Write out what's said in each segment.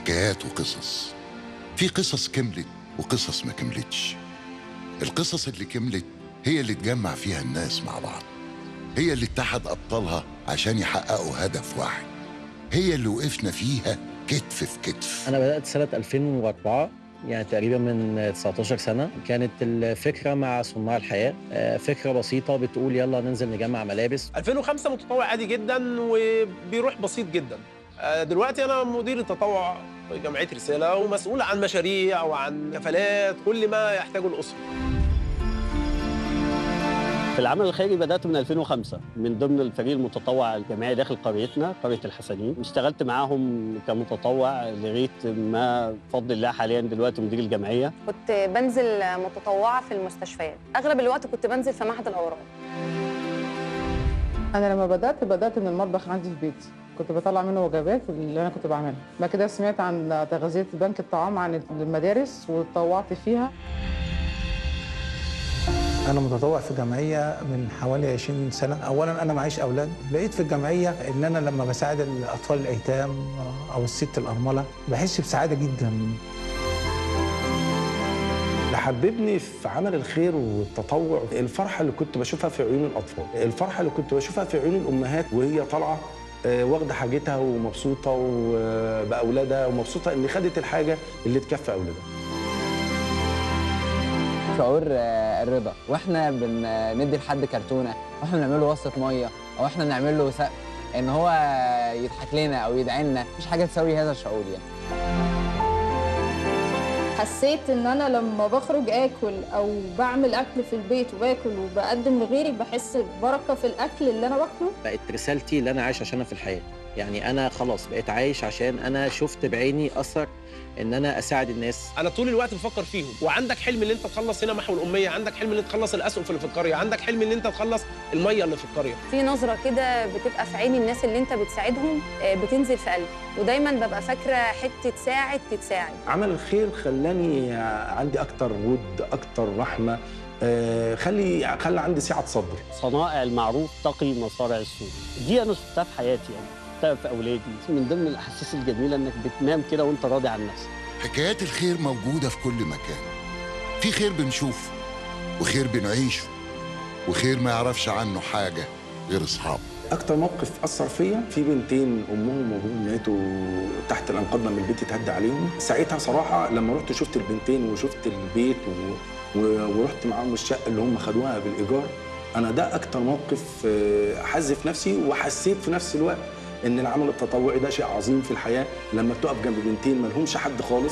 حكايات وقصص في قصص كملت وقصص ما كملتش القصص اللي كملت هي اللي تجمع فيها الناس مع بعض هي اللي اتحد أبطالها عشان يحققوا هدف واحد هي اللي وقفنا فيها كتف في كتف أنا بدأت سنة 2004 يعني تقريبا من 19 سنة كانت الفكرة مع صناع الحياة آه، فكرة بسيطة بتقول يلا ننزل نجمع ملابس 2005 متطوع عادي جدا وبيروح بسيط جدا آه، دلوقتي انا مدير التطوع في جمعيه رساله ومسؤول عن مشاريع وعن كفالات كل ما يحتاجه الاسره في العمل الخيري بدأت من 2005 من ضمن الفريق المتطوع الجماعي داخل قريتنا قرية الحسنين اشتغلت معاهم كمتطوع لغاية ما بفضل الله حاليا دلوقتي مدير الجمعية كنت بنزل متطوعة في المستشفيات أغلب الوقت كنت بنزل في معهد الأورام انا لما بدات بدات من المطبخ عندي في البيت كنت بطلع منه وجبات اللي انا كنت بعملها بعد كده سمعت عن تغذيه بنك الطعام عن المدارس واتطوعت فيها أنا متطوع في جمعية من حوالي 20 سنة أولا أنا معيش أولاد لقيت في الجمعية إن أنا لما بساعد الأطفال الأيتام أو الست الأرملة بحس بسعادة جدا اللي حببني في عمل الخير والتطوع الفرحه اللي كنت بشوفها في عيون الاطفال الفرحه اللي كنت بشوفها في عيون الامهات وهي طالعه آه، واخده حاجتها ومبسوطه و- باولادها ومبسوطه ان خدت الحاجه اللي تكفي اولادها شعور آه، الرضا واحنا بندي لحد كرتونه واحنا بنعمل له وصله ميه او احنا بنعمل له سقف ان هو يضحك لنا او يدعي لنا مفيش حاجه تساوي هذا الشعور يعني حسيت ان انا لما بخرج اكل او بعمل اكل في البيت وباكل وبقدم لغيري بحس ببركه في الاكل اللي انا باكله بقت رسالتي اللي أنا عايش عشانها في الحياة يعني أنا خلاص بقيت عايش عشان أنا شفت بعيني أثر إن أنا أساعد الناس انا طول الوقت بفكر فيهم وعندك حلم ان انت تخلص هنا محو الاميه عندك حلم ان انت تخلص الاسقف اللي في القريه عندك حلم ان انت تخلص الميه اللي في القريه في نظرة كده بتبقى في عين الناس اللي أنت بتساعدهم آه، بتنزل في قلبي ودايما ببقى فاكرة حتة ساعد تتساعد عمل الخير خلاني عندي اكتر ود اكتر رحمه آه، خلي خلى عندي سعه صدر صنائع المعروف تقي مصارع السوء دي أنا شفتها في حياتي يعني شفتها في أولادي من ضمن الأحاسيس الجميلة إنك بتنام كده وأنت راضي عن نفسك حكايات الخير موجودة في كل مكان في خير بنشوفه وخير بنعيشه وخير ما يعرفش عنه حاجة غير أصحابه اكتر موقف اثر فيا في بنتين امهم وابوهم ماتوا تحت الانقاض لما البيت اتهد عليهم ساعتها صراحه لما رحت شفت البنتين وشفت البيت و... و... ورحت معاهم الشقه اللي هم خدوها بالايجار انا ده اكتر موقف آه، حز في نفسي وحسيت في نفس الوقت ان العمل التطوعي ده شيء عظيم في الحياه لما بتقف جنب بنتين ما لهمش حد خالص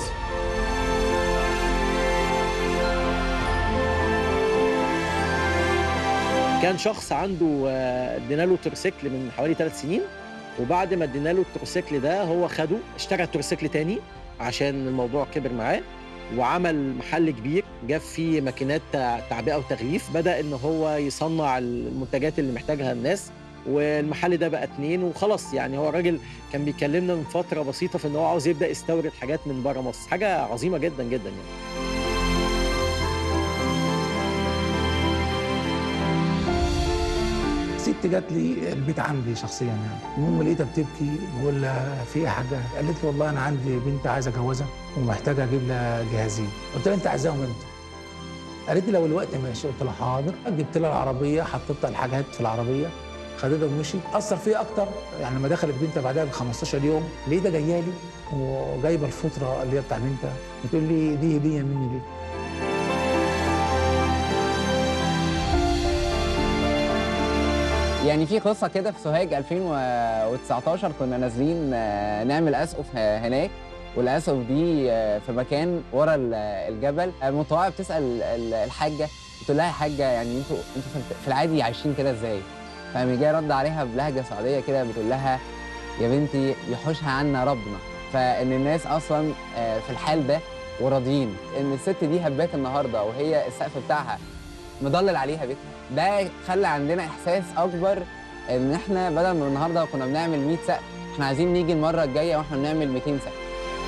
كان شخص عنده آه، ادينا له تروسيكل من حوالي ثلاث سنين وبعد ما ادينا له التروسيكل ده هو خده اشترى تروسيكل تاني عشان الموضوع كبر معاه وعمل محل كبير جاب فيه ماكينات تع- تعبئه وتغليف بدا ان هو يصنع المنتجات اللي محتاجها الناس والمحل ده بقى اتنين وخلاص يعني هو الراجل كان بيكلمنا من فتره بسيطه في ان هو عاوز يبدا يستورد حاجات من بره مصر حاجه عظيمه جدا جدا يعني ست جات لي البيت عندي شخصيا يعني المهم لقيتها بتبكي بقول لها في ايه يا حاجه قالت لي والله انا عندي بنت عايزه اجوزها ومحتاجه اجيب لها جهازين قلت لها انت عايزاهم امتى قالت لي لو الوقت ماشي قلت لها حاضر جبت لها العربيه حطيت لها الحاجات في العربيه خدتها ومشيت اثر فيا اكتر يعني لما دخلت بنتها بعدها ب 15 يوم لقيتها جايه لي وجايبه الفطره اللي هي بتاع بنتها بتقول لي دي هديه مني ليك يعني في قصه كده في سوهاج 2019 كنا نازلين آه، نعمل اسقف ه- هناك والاسقف دي آه، في مكان ورا ال- الجبل المتطوعه بتسال ال- الحاجه بتقول لها يا حاجه يعني انتوا انتوا في- في العادي عايشين كده ازاي؟ فقام جاي رد عليها بلهجه سعوديه كده بتقول لها يا بنتي يحوشها عنا ربنا فان الناس اصلا آه، في الحال ده وراضيين ان الست دي هبات النهارده وهي السقف بتاعها مضلل عليها بيتها ده خلى عندنا احساس اكبر ان احنا بدل ما النهارده كنا بنعمل 100 سقف احنا عايزين نيجي المره الجايه واحنا بنعمل 200 سقف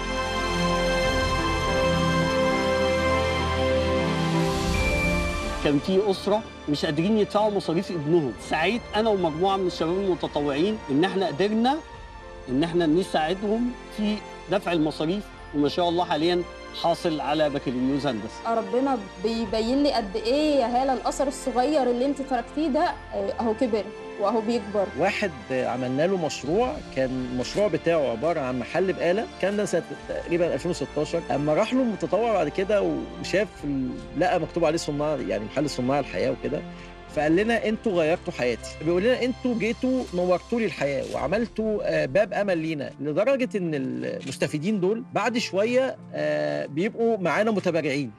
كان في اسره مش قادرين يدفعوا مصاريف ابنهم سعيد انا ومجموعه من الشباب المتطوعين ان احنا قدرنا ان احنا نساعدهم في دفع المصاريف وما شاء الله حاليا حاصل على بكالوريوس هندسه ربنا بيبين لي قد ايه يا هاله الاثر الصغير اللي انت تركتيه ده آه، اهو كبر واهو بيكبر واحد عملنا له مشروع كان المشروع بتاعه عباره عن محل بقاله كان ده سنه تقريبا 2016 اما راح له متطوع بعد كده وشاف ال- لقى مكتوب عليه صناع يعني محل صناع الحياه وكده فقال لنا انتوا غيرتوا حياتي بيقول لنا انتوا جيتوا نورتوا لي الحياه وعملتوا آه، باب امل لينا لدرجه ان المستفيدين دول بعد شويه آه، بيبقوا معانا متبرعين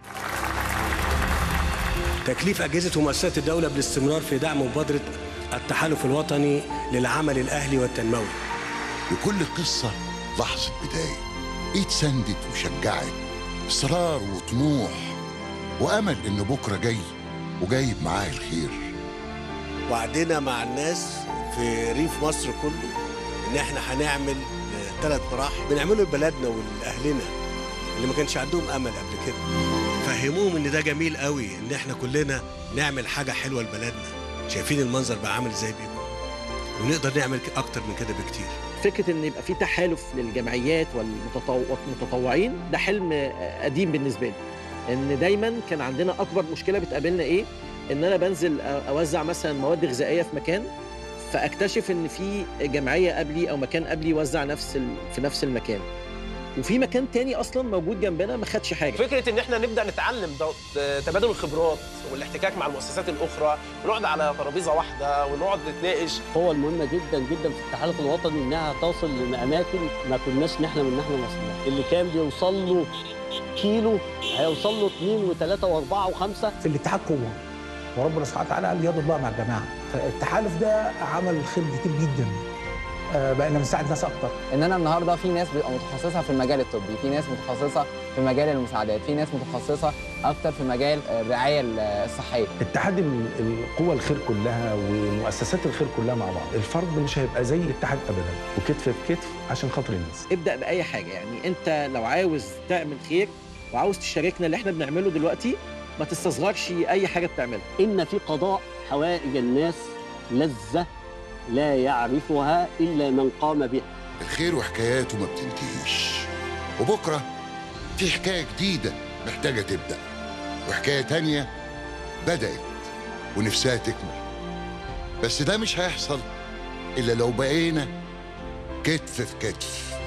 تكليف أجهزة ومؤسسات الدولة بالاستمرار في دعم مبادرة التحالف الوطني للعمل الأهلي والتنموي لكل قصة لحظة بداية ايد سندت وشجعت اصرار وطموح وامل ان بكره جاي وجايب معاه الخير وعدنا مع الناس في ريف مصر كله إن إحنا هنعمل ثلاث مراحل بنعمله لبلدنا ولأهلنا اللي ما كانش عندهم أمل قبل كده فهموهم إن ده جميل قوي إن إحنا كلنا نعمل حاجة حلوة لبلدنا شايفين المنظر بقى عامل إزاي بيكون ونقدر نعمل أكتر من كده بكتير فكره ان يبقى في تحالف للجمعيات والمتطو- والمتطوعين ده حلم آه، قديم بالنسبه لي ان دايما كان عندنا اكبر مشكله بتقابلنا ايه ان انا بنزل أ- اوزع مثلا مواد غذائيه في مكان فاكتشف ان في جمعيه قبلي او مكان قبلي وزع نفس ال... في نفس المكان وفي مكان تاني اصلا موجود جنبنا ما خدش حاجه فكره ان احنا نبدا نتعلم ده ده تبادل الخبرات والاحتكاك مع المؤسسات الاخرى ونقعد على ترابيزه واحده ونقعد نتناقش القوة المهمة جدا جدا في التحالف الوطني انها توصل لاماكن ما كناش نحلم ان احنا نوصل لها، اللي كان بيوصل له كيلو هيوصل له اثنين وثلاثة واربعة وخمسة في الاتحاد قوه وربنا سبحانه وتعالى قال يد الله مع الجماعه فالتحالف ده عمل خير كتير جدا آه، بقينا بنساعد ناس اكتر ان انا النهارده في ناس بيبقى متخصصه في المجال الطبي في ناس متخصصه في مجال المساعدات في ناس متخصصه اكتر في مجال الرعايه الصحيه اتحاد ال- القوى الخير كلها ومؤسسات الخير كلها مع بعض الفرد مش هيبقى زي الاتحاد ابدا وكتف في كتف عشان خاطر الناس ابدا باي حاجه يعني انت لو عاوز تعمل خير وعاوز تشاركنا اللي احنا بنعمله دلوقتي ما تستصغرش اي حاجه بتعملها ان في قضاء حوائج الناس لذة لا يعرفها الا من قام بها الخير وحكاياته ما بتنتهيش وبكرة في حكاية جديدة محتاجة تبدأ وحكاية تانية بدأت ونفسها تكمل بس ده مش هيحصل إلا لو بقينا كتف في كتف